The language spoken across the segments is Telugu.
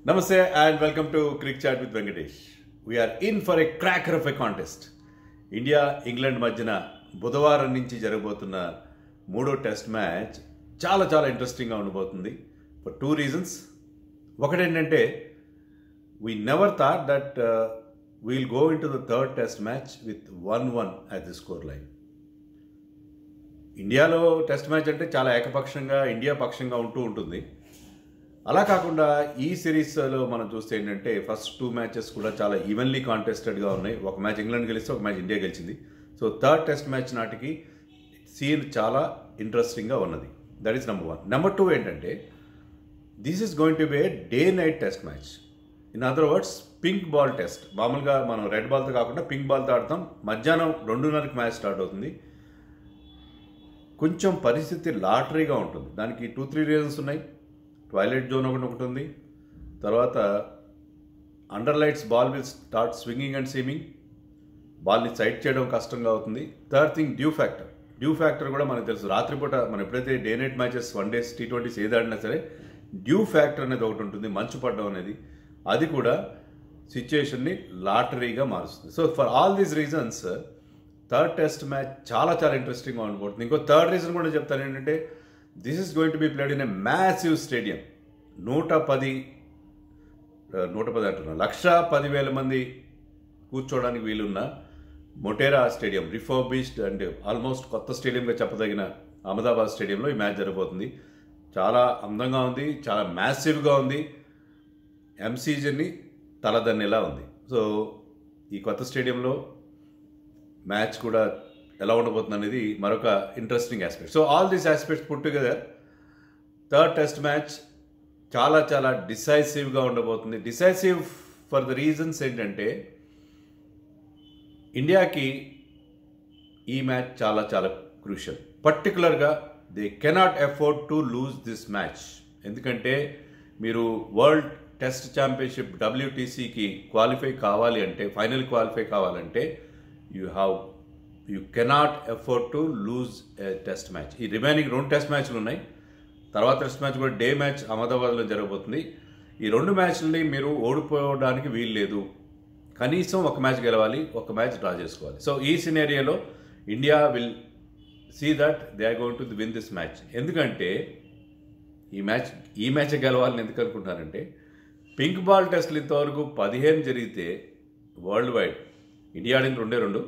Namaste and welcome to Crick Chat with Venkatesh. We are in for a cracker of a contest. India England మధ్యన బుధవారం నుంచి జరగబోతున్న మూడో టెస్ట్ మ్యాచ్ చాలా చాలా ఇంట్రెస్టింగ్గా ఉండబోతుంది ఫర్ టూ రీజన్స్ ఒకటేంటంటే we never thought that we'll go into the third test match with one one at the score line ఇండియాలో టెస్ట్ మ్యాచ్ అంటే చాలా ఏకపక్షంగా ఇండియా పక్షంగా ఉంటూ ఉంటుంది అలా కాకుండా ఈ సిరీస్లో మనం చూస్తే ఏంటంటే ఫస్ట్ టూ మ్యాచెస్ కూడా చాలా ఈవెన్లీ కాంటెస్టెడ్గా ఉన్నాయి ఒక మ్యాచ్ ఇంగ్లాండ్ గెలిస్తే ఒక మ్యాచ్ ఇండియా గెలిచింది సో థర్డ్ టెస్ట్ మ్యాచ్ నాటికి సీన్ చాలా ఇంట్రెస్టింగ్గా ఉన్నది that is number one number two ఏంటంటే this is going to be a day night test match in other words pink ball test మామూలుగా మనం రెడ్ బాల్తో కాకుండా పింక్ బాల్తో ఆడతాం మధ్యాహ్నం రెండున్నరకి మ్యాచ్ స్టార్ట్ అవుతుంది కొంచెం పరిస్థితి లాటరీగా ఉంటుంది దానికి టూ త్రీ రీజన్స్ ఉన్నాయి ట్వైలైట్ జోన్ ఒకటి ఒకటి ఉంది తర్వాత under lights ball will start swinging and seaming బాల్ని సైడ్ చేయడం కష్టంగా అవుతుంది third thing dew factor dew factor కూడా మనకు తెలుసు రాత్రిపూట మనం ఎప్పుడైతే day night matches one days T twenties ఏది ఆడినా సరే డ్యూ ఫ్యాక్టర్ అనేది ఒకటి ఉంటుంది మంచు పడడం అనేది అది కూడా సిచ్యుయేషన్ని లాటరీగా మారుస్తుంది so for all these reasons third test match చాలా చాలా ఇంట్రెస్టింగ్గా ఉండబోతుంది ఇంకో థర్డ్ రీజన్ కూడా చెప్తాను ఏంటంటే this is going to be played in a massive stadium నూట పది నూట పది అంటున్నా లక్ష పదివేల మంది కూర్చోవడానికి వీలున్న Motera stadium refurbished and almost కొత్త స్టేడియంగా చెప్పదగిన అహ్మదాబాద్ స్టేడియంలో ఈ మ్యాచ్ జరగబోతుంది చాలా అందంగా ఉంది చాలా మ్యాసివ్గా ఉంది ఎంసీజన్ని తలదన్నేలా ఉంది సో ఈ కొత్త స్టేడియంలో మ్యాచ్ కూడా ఎలా ఉండబోతుంది అనేది మరొక interesting aspect so all these aspects put together third test match చాలా చాలా డిసైసివ్గా ఉండబోతుంది డిసైసివ్ ఫర్ ద రీజన్స్ ఏంటంటే ఇండియాకి ఈ మ్యాచ్ చాలా చాలా క్రూషియల్ పర్టికులర్గా they cannot afford to lose this match ఎందుకంటే మీరు వరల్డ్ టెస్ట్ ఛాంపియన్షిప్ డబ్ల్యూటీసీకి క్వాలిఫై కావాలి అంటే ఫైనల్ క్వాలిఫై కావాలంటే you have you cannot afford to lose a test match ఈ రిమైనింగ్ రెండు టెస్ట్ మ్యాచ్లు ఉన్నాయి తర్వాత టెస్ట్ మ్యాచ్ కూడా డే మ్యాచ్ అహ్మదాబాద్లో జరగబోతుంది ఈ రెండు మ్యాచ్లని మీరు ఓడిపోవడానికి వీలు లేదు కనీసం ఒక మ్యాచ్ గెలవాలి ఒక మ్యాచ్ డ్రా చేసుకోవాలి సో ఈ సినేరియోలో India will see that they are going to win this match ఎందుకంటే ఈ మ్యాచ్ ఈ మ్యాచ్ గెలవాలని ఎందుకు అనుకుంటున్నారంటే పింక్ బాల్ టెస్ట్లు ఇంతవరకు పదిహేను జరిగితే వరల్డ్ వైడ్ ఇండియా ఆడింది రెండే రెండు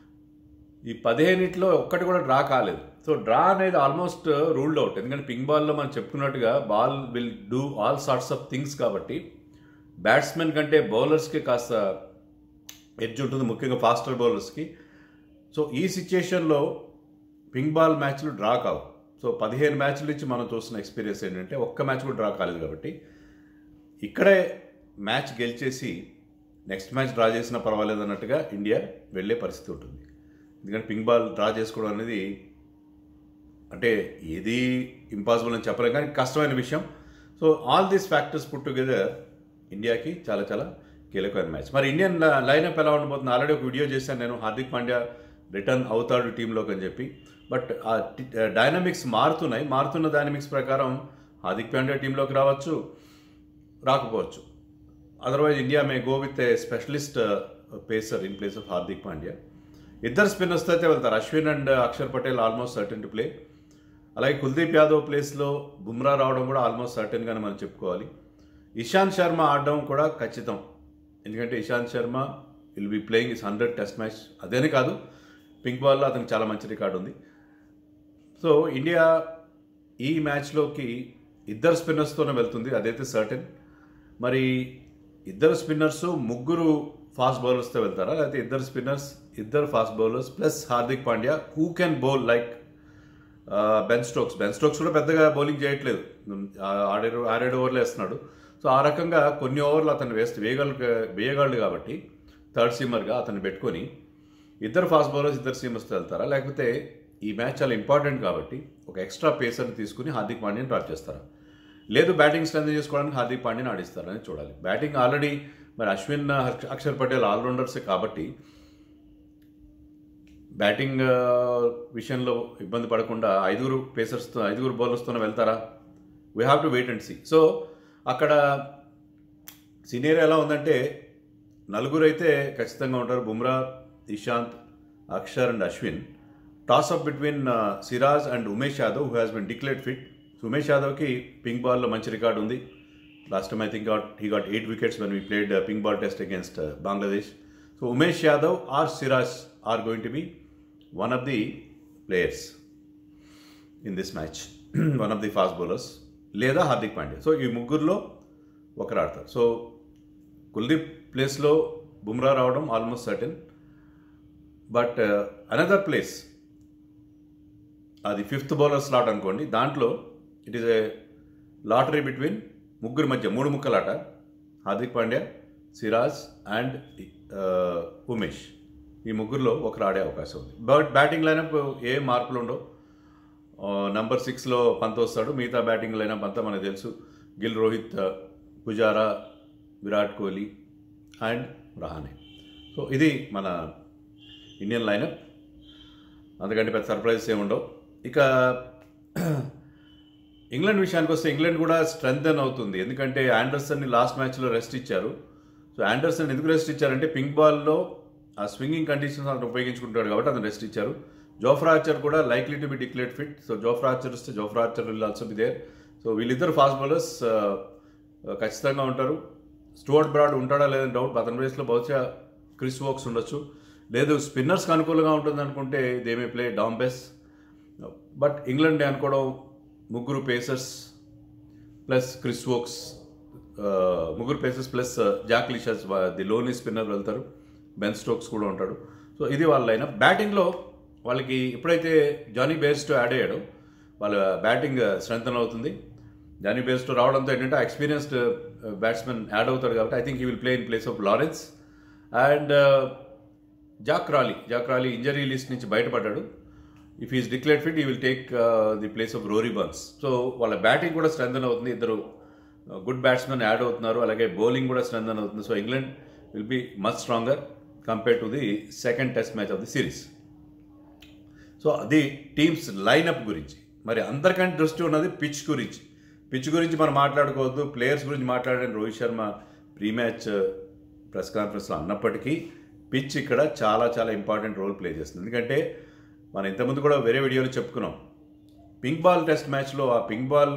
ఈ పదిహేనిట్లో ఒక్కటి కూడా డ్రా కాలేదు సో డ్రా అనేది ఆల్మోస్ట్ రూల్డ్ అవుట్ ఎందుకంటే పింక్ బాల్లో మనం చెప్పుకున్నట్టుగా ball will do all sorts of things కాబట్టి బ్యాట్స్మెన్ కంటే బౌలర్స్కి కాస్త ఎడ్జ్ ఉంటుంది ముఖ్యంగా ఫాస్టర్ బౌలర్స్కి సో ఈ సిచ్యుయేషన్లో పింక్ బాల్ మ్యాచ్లు డ్రా కావు సో పదిహేను మ్యాచ్ల నుంచి మనం చూస్తున్న ఎక్స్పీరియన్స్ ఏంటంటే ఒక్క మ్యాచ్ కూడా డ్రా కాలేదు కాబట్టి ఇక్కడే మ్యాచ్ గెలిచేసి నెక్స్ట్ మ్యాచ్ డ్రా చేసినా పర్వాలేదు అన్నట్టుగా ఇండియా వెళ్ళే పరిస్థితి ఉంటుంది ఎందుకంటే పింక్ బాల్ డ్రా చేసుకోవడం అనేది అంటే ఏది ఇంపాసిబుల్ అని చెప్పలేం కానీ కష్టమైన విషయం so all these factors put together ఇండియాకి చాలా చాలా కీలకమైన మ్యాచ్ మరి ఇండియన్ లైనప్ ఎలా ఉండబోతుంది ఆల్రెడీ ఒక వీడియో చేశాను నేను హార్దిక్ పాండ్యా రిటర్న్ అవుతాడు టీంలోకి అని చెప్పి బట్ ఆ డైనమిక్స్ మారుతున్నాయి మారుతున్న డైనమిక్స్ ప్రకారం హార్దిక్ పాండ్యా టీంలోకి రావచ్చు రాకపోవచ్చు otherwise India may go with a specialist pacer in place of Hardik Pandya ఇద్దరు స్పిన్నర్స్తో అయితే వెళ్తారు Ashwin and Axar Patel almost certain to play అలాగే కుల్దీప్ యాదవ్ ప్లేస్లో బుమ్రా రావడం కూడా ఆల్మోస్ట్ సర్టెన్గానే మనం చెప్పుకోవాలి ఇషాంత్ శర్మ ఆడడం కూడా ఖచ్చితం ఎందుకంటే Ishant Sharma will be playing his hundred test match అదేనే కాదు పింక్ బాల్లో అతనికి చాలా మంచి రికార్డు ఉంది సో ఇండియా ఈ మ్యాచ్లోకి ఇద్దరు స్పిన్నర్స్తోనే వెళ్తుంది అదైతే సర్టెన్ మరి ఇద్దరు స్పిన్నర్స్ ముగ్గురు ఫాస్ట్ బౌలర్స్తో వెళ్తారా లేకపోతే ఇద్దరు స్పిన్నర్స్ ఇద్దరు fast bowlers plus Hardik Pandya who can bowl like Ben Stokes Ben Stokes కూడా పెద్దగా బౌలింగ్ చేయట్లేదు ఆరేడు ఆరేడు ఓవర్లు వేస్తున్నాడు సో ఆ రకంగా కొన్ని ఓవర్లు అతను వేస్తే వేయగల వేయగలడు కాబట్టి థర్డ్ సీమర్గా అతను పెట్టుకొని ఇద్దరు ఫాస్ట్ బౌలర్స్ ఇద్దరు సీమర్స్తో వెళ్తారా లేకపోతే ఈ మ్యాచ్ చాలా ఇంపార్టెంట్ కాబట్టి ఒక ఎక్స్ట్రా పేసర్ని తీసుకుని హార్దిక్ పాండ్యాని డ్రాప్ చేస్తారా లేదు బ్యాటింగ్ స్ట్రెంత్ చేసుకోవడానికి హార్దిక్ పాండ్యాని ఆడిస్తారని చూడాలి బ్యాటింగ్ ఆల్రెడీ మరి అశ్విన్ అక్షర్ పటేల్ ఆల్రౌండర్సే కాబట్టి బ్యాటింగ్ ఆ, విషయంలో ఇబ్బంది పడకుండా ఐదుగురు పేసర్స్తో ఐదుగురు బౌలర్స్తోనే వెళ్తారా we have to wait and see so అక్కడ సీనియర్ ఎలా ఉందంటే నలుగురు అయితే ఖచ్చితంగా ఉంటారు Bumrah Ishant Axar and Ashwin toss up between Siraj and Umesh Yadav who has been declared fit Umesh యాదవ్కి పింక్ బాల్లో మంచి రికార్డు ఉంది last time I think got he got eight wickets when we played pink ball test against Bangladesh so Umesh Yadav or Siraj are going to be one of the players in this match one of the fast bowlers లేదా హార్దిక్ పాండ్యా సో ఈ ముగ్గురులో ఒకరు ఆడతారు సో కుల్దీప్ ప్లేస్లో బుమ్రా రావడం almost certain but another place అది ఫిఫ్త్ బౌలర్ స్లాట్ అనుకోండి దాంట్లో it is a lottery between ముగ్గురు మధ్య మూడు ముక్కలాట హార్దిక్ పాండ్యా సిరాజ్ అండ్ ఉమేష్ ఈ ముగ్గురులో ఒకరు ఆడే అవకాశం ఉంది బట్ బ్యాటింగ్ లైనప్ ఏ మార్పులు ఉండవు నంబర్ సిక్స్లో పంత వస్తాడు మిగతా బ్యాటింగ్ లైనప్ అంతా మనకు తెలుసు గిల్ రోహిత్ పుజారా విరాట్ కోహ్లీ అండ్ రహానే సో ఇది మన ఇండియన్ లైనప్ అందుకంటే పెద్ద సర్ప్రైజెస్ ఏమి ఉండవు ఇక ఇంగ్లాండ్ విషయానికి వస్తే ఇంగ్లాండ్ కూడా స్ట్రెంగ్తన్ అవుతుంది ఎందుకంటే ఆండర్సన్ని లాస్ట్ మ్యాచ్లో రెస్ట్ ఇచ్చారు సో ఆండర్సన్ ఎందుకు రెస్ట్ ఇచ్చారంటే పింక్ బాల్లో ఆ స్వింగింగ్ కండిషన్స్ అతను ఉపయోగించుకుంటాడు కాబట్టి అతను రెస్ట్ ఇచ్చారు జోఫ్రా ఆర్చర్ కూడా likely to be declared fit so Jofra Archer వస్తే Jofra Archer will also be there so వీళ్ళిద్దరు ఫాస్ట్ బౌలర్స్ ఖచ్చితంగా ఉంటారు స్టువర్ట్ బ్రాడ్ ఉంటాడా లేదని డౌట్ అతని ప్లేస్లో బహుశా క్రిస్ వోక్స్ ఉండొచ్చు లేదు స్పిన్నర్స్కి అనుకూలంగా ఉంటుంది అనుకుంటే they may play Dom Bess but England అనుకోవడం ముగ్గురు పేసర్స్ ప్లస్ క్రిస్ వోక్స్ ముగ్గురు pacers plus Jack Leach as the lone spinner వెళ్తారు బెన్ స్టోక్స్ కూడా ఉంటాడు సో ఇది వాళ్ళ లైన్ బ్యాటింగ్లో వాళ్ళకి ఎప్పుడైతే జానీ బేస్టో యాడ్ అయ్యాడో వాళ్ళ బ్యాటింగ్ స్ట్రెంగ్ అవుతుంది జానీ బేస్టో రావడంతో ఏంటంటే ఎక్స్పీరియన్స్డ్ బ్యాట్స్మెన్ యాడ్ అవుతాడు కాబట్టి I think he will play in place of Lawrence and Zak Crawley Zak Crawley injury list నుంచి బయటపడ్డాడు if he's declared fit he will take the place of Rory Burns so వాళ్ళ బ్యాటింగ్ కూడా స్ట్రెంగ్ అవుతుంది ఇద్దరు గుడ్ బ్యాట్స్మెన్ యాడ్ అవుతున్నారు అలాగే బౌలింగ్ కూడా స్ట్రెంగ్ అవుతుంది so England will be much stronger compare to the second test match of the series so అది టీమ్స్ లైనప్ గురించి మరి అందరికంటే దృష్టి ఉన్నది పిచ్ గురించి పిచ్ గురించి మనం మాట్లాడుకోవద్దు ప్లేయర్స్ గురించి మాట్లాడని Rohit Sharma pre match press కాన్ఫరెన్స్లో అన్నప్పటికీ పిచ్ ఇక్కడ చాలా చాలా ఇంపార్టెంట్ రోల్ ప్లే చేస్తుంది ఎందుకంటే మనం ఇంతకుముందు కూడా వేరే వీడియోలో చెప్పుకున్నాం పింక్ బాల్ టెస్ట్ మ్యాచ్లో ఆ పింక్ బాల్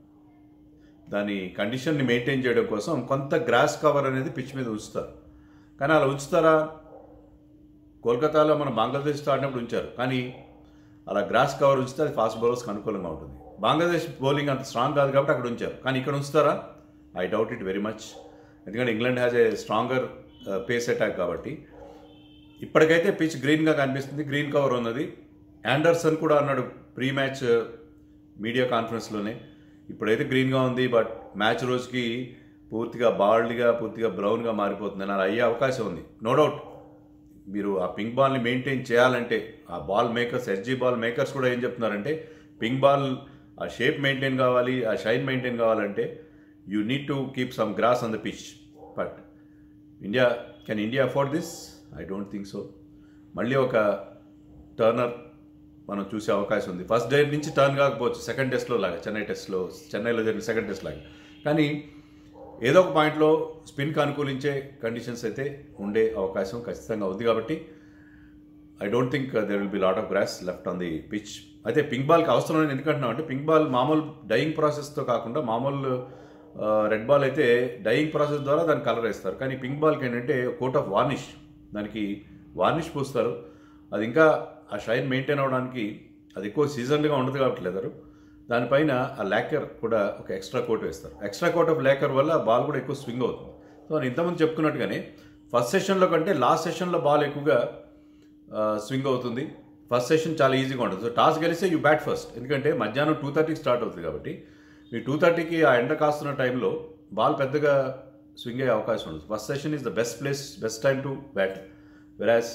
దాని కండిషన్ని మెయింటైన్ చేయడం కోసం కొంత గ్రాస్ కవర్ అనేది పిచ్ మీద ఉంచుతారు కానీ అలా ఉంచుతారా కోల్కతాలో మనం బంగ్లాదేశ్తో ఆడినప్పుడు ఉంచారు కానీ అలా గ్రాస్ కవర్ ఉంచితే అది ఫాస్ట్ బౌలర్స్కి అనుకూలంగా ఉంటుంది బంగ్లాదేశ్ బౌలింగ్ అంత స్ట్రాంగ్ కాదు కాబట్టి అక్కడ ఉంచారు కానీ ఇక్కడ ఉంచుతారా I doubt it very much ఎందుకంటే England has a stronger pace attack కాబట్టి ఇప్పటికైతే పిచ్ గ్రీన్గా కనిపిస్తుంది గ్రీన్ కవర్ ఉన్నది యాండర్సన్ కూడా అన్నాడు ప్రీ మ్యాచ్ మీడియా కాన్ఫరెన్స్లోనే ఇప్పుడైతే గ్రీన్గా ఉంది బట్ మ్యాచ్ రోజుకి పూర్తిగా బాల్డ్గా పూర్తిగా బ్రౌన్గా మారిపోతుంది అలా అయ్యే అవకాశం ఉంది నో డౌట్ మీరు ఆ పింక్ బాల్ని మెయింటైన్ చేయాలంటే ఆ ball makers SG ball makers కూడా ఏం చెప్తున్నారంటే పింక్ బాల్ ఆ షేప్ మెయింటైన్ కావాలి ఆ షైన్ మెయింటైన్ కావాలంటే you need to keep some grass on the pitch but India can India afford this I don't think so మళ్ళీ ఒక టర్నర్ మనం చూసే అవకాశం ఉంది ఫస్ట్ డే నుంచి టర్న్ కాకపోవచ్చు సెకండ్ టెస్ట్లో లాగా చెన్నై టెస్ట్లో చెన్నైలో జరిగిన సెకండ్ టెస్ట్ లాగా కానీ ఏదో ఒక పాయింట్లో స్పిన్కి అనుకూలించే కండిషన్స్ అయితే ఉండే అవకాశం ఖచ్చితంగా ఉంది కాబట్టి I don't think there will be lot of grass left on the pitch అయితే పింక్ బాల్కి అవసరం లేని ఎందుకంటున్నాం అంటే పింక్ బాల్ మామూలు డయింగ్ ప్రాసెస్తో కాకుండా మామూలు రెడ్ బాల్ అయితే డయింగ్ ప్రాసెస్ ద్వారా దాన్ని కలర్ వేస్తారు కానీ పింక్ బాల్కి ఏంటంటే కోట్ ఆఫ్ వార్నిష్ దానికి వార్నిష్ పూస్తారు అది ఇంకా ఆ షైన్ మెయింటైన్ అవ్వడానికి అది ఎక్కువ సీజన్గా ఉండదు కాబట్టి లెదరు దానిపైన ఆ లేకర్ కూడా ఒక ఎక్స్ట్రా కోట్ వేస్తారు ఎక్స్ట్రా కోట్ ఆఫ్ లేకర్ వల్ల బాల్ కూడా ఎక్కువ స్వింగ్ అవుతుంది సో నేను ఇంతకుముందు చెప్పుకున్నట్టుగానే ఫస్ట్ సెషన్లో కంటే లాస్ట్ సెషన్లో బాల్ ఎక్కువగా స్వింగ్ అవుతుంది ఫస్ట్ సెషన్ చాలా ఈజీగా ఉంటుంది సో టాస్ గెలిస్తే యూ బ్యాట్ ఫస్ట్ ఎందుకంటే మధ్యాహ్నం టూ థర్టీకి స్టార్ట్ అవుతుంది కాబట్టి మీ టూ థర్టీకి ఆ ఎండ కాస్తున్న టైంలో బాల్ పెద్దగా స్వింగ్ అయ్యే అవకాశం ఉంటుంది first session is the best place best time to bat whereas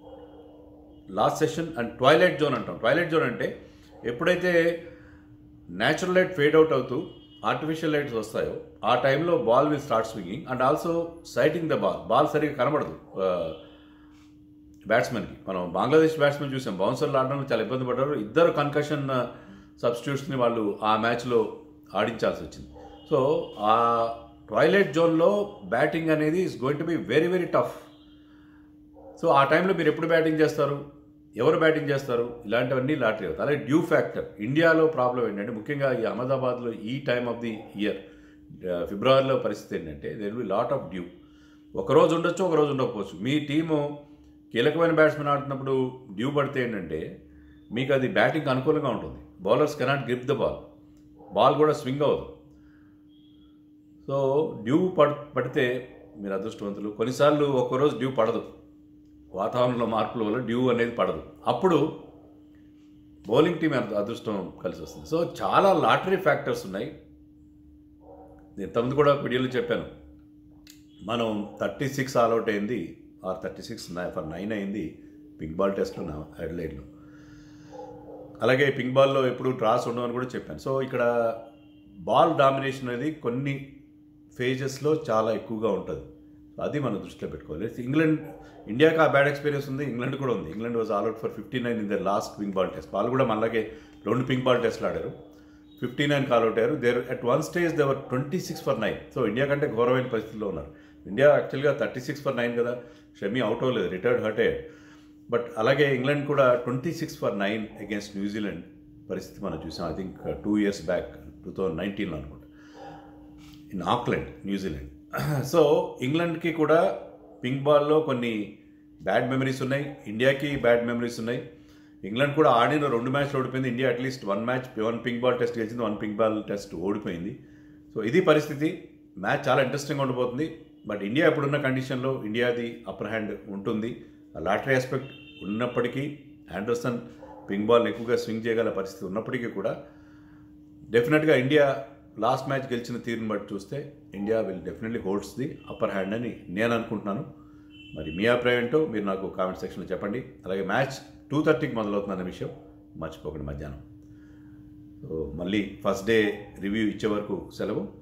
last session and twilight zone అంటాం ట్వైలైట్ జోన్ అంటే ఎప్పుడైతే న్యాచురల్ లైట్ ఫేడ్ అవుట్ అవుతూ ఆర్టిఫిషియల్ లైట్స్ వస్తాయో ఆ టైంలో ball will start swinging and also sighting the ball ball సరిగ్గా కనబడదు బ్యాట్స్మెన్కి మనం బంగ్లాదేశ్ బ్యాట్స్మెన్ చూసాం బౌన్సర్లు ఆడడానికి చాలా ఇబ్బంది పడ్డారు ఇద్దరు కన్కషన్ సబ్స్టిట్యూట్స్ని వాళ్ళు ఆ మ్యాచ్లో ఆడించాల్సి వచ్చింది సో ఆ టాయిలెట్ జోన్లో బ్యాటింగ్ అనేది is going to be very very tough so ఆ టైంలో మీరు ఎప్పుడు బ్యాటింగ్ చేస్తారు ఎవరు బ్యాటింగ్ చేస్తారు ఇలాంటివన్నీ లాటరీ అవుతాయి అలాగే డ్యూ ఫ్యాక్టర్ ఇండియాలో ప్రాబ్లం ఏంటంటే ముఖ్యంగా ఈ అహ్మదాబాద్లో ఈ టైమ్ ఆఫ్ ది ఇయర్ ఫిబ్రవరిలో పరిస్థితి ఏంటంటే there be lot of dew ఒకరోజు ఉండొచ్చు ఒక రోజు ఉండకపోవచ్చు మీ టీము కీలకమైన బ్యాట్స్మెన్ ఆడుతున్నప్పుడు డ్యూ పడితే ఏంటంటే మీకు అది బ్యాటింగ్ అనుకూలంగా ఉంటుంది bowlers cannot grip the ball ball కూడా స్వింగ్ అవ్వదు సో డ్యూ పడ్ పడితే మీరు అదృష్టవంతులు కొన్నిసార్లు ఒక్కరోజు డ్యూ పడదు వాతావరణంలో మార్పుల వల్ల డ్యూ అనేది పడదు అప్పుడు బౌలింగ్ టీం అదృ- అదృష్టం కలిసి వస్తుంది సో చాలా లాటరీ ఫ్యాక్టర్స్ ఉన్నాయి నేను ఇంతకుముందు కూడా వీడియోలో చెప్పాను మనం థర్టీ సిక్స్ ఆల్అవుట్ అయింది or thirty six for nine అయింది పింక్ బాల్ టెస్ట్లో నా హెడ్లైన్లో అలాగే పింక్ బాల్లో ఎప్పుడు డ్రాస్ ఉండవని కూడా చెప్పాను సో ఇక్కడ బాల్ డామినేషన్ అనేది కొన్ని ఫేజెస్లో చాలా ఎక్కువగా ఉంటుంది అది మనం దృష్టిలో పెట్టుకోవాలి ఇంగ్లాండ్ ఇండియాకి ఆ బ్యాడ్ ఎక్స్పీరియన్స్ ఉంది ఇంగ్లాండ్ కూడా ఉంది England was all out for fifty nine in the last pink ball test వాళ్ళు కూడా మళ్ళాగే రెండు పింక్ బాల్ టెస్ట్లు ఆడారు ఫిఫ్టీ నైన్ ఆల్అౌట్ అయ్యారు there at one stage they were twenty six for nine so India కంటే ఘోరమైన పరిస్థితిలో ఉన్నారు ఇండియా యాక్చువల్గా థర్టీ సిక్స్ ఫర్ నైన్ కదా షమీ అవుట్ అవ్వలేదు రిటైర్డ్ హర్ట్ అయ్యాడు బట్ అలాగే ఇంగ్లాండ్ కూడా twenty six for nine against New Zealand పరిస్థితి మనం చూసాం I think two years back two thousand నైన్టీన్లో అనుకుంటా ఇన్ ఆక్లాండ్ న్యూజిలాండ్ సో ఇంగ్లాండ్కి కూడా పింక్ బాల్లో కొన్ని బ్యాడ్ మెమరీస్ ఉన్నాయి ఇండియాకి బ్యాడ్ మెమరీస్ ఉన్నాయి ఇంగ్లాండ్ కూడా ఆడిన రెండు మ్యాచ్లు ఓడిపోయింది India at least one match one pink ball test గెలిచింది వన్ పింక్ బాల్ టెస్ట్ ఓడిపోయింది సో ఇది పరిస్థితి మ్యాచ్ చాలా ఇంట్రెస్టింగ్గా ఉండబోతుంది బట్ ఇండియా ఇప్పుడున్న కండిషన్లో ఇండియాది అప్పర్ హ్యాండ్ ఉంటుంది లాటరీ ఆస్పెక్ట్ ఉన్నప్పటికీ ఆండర్సన్ పింక్ బాల్ ఎక్కువగా స్వింగ్ చేయగల పరిస్థితి ఉన్నప్పటికీ కూడా డెఫినెట్గా ఇండియా లాస్ట్ మ్యాచ్ గెలిచిన తీరుని బట్టి చూస్తే India will definitely holds the upper hand అని నేను అనుకుంటున్నాను మరి మీ అభిప్రాయం ఏంటో మీరు నాకు కామెంట్ సెక్షన్లో చెప్పండి అలాగే మ్యాచ్ టూ థర్టీకి మొదలవుతుందన్న విషయం మర్చిపోకండి మధ్యాహ్నం సో మళ్ళీ ఫస్ట్ డే రివ్యూ ఇచ్చే వరకు సెలవు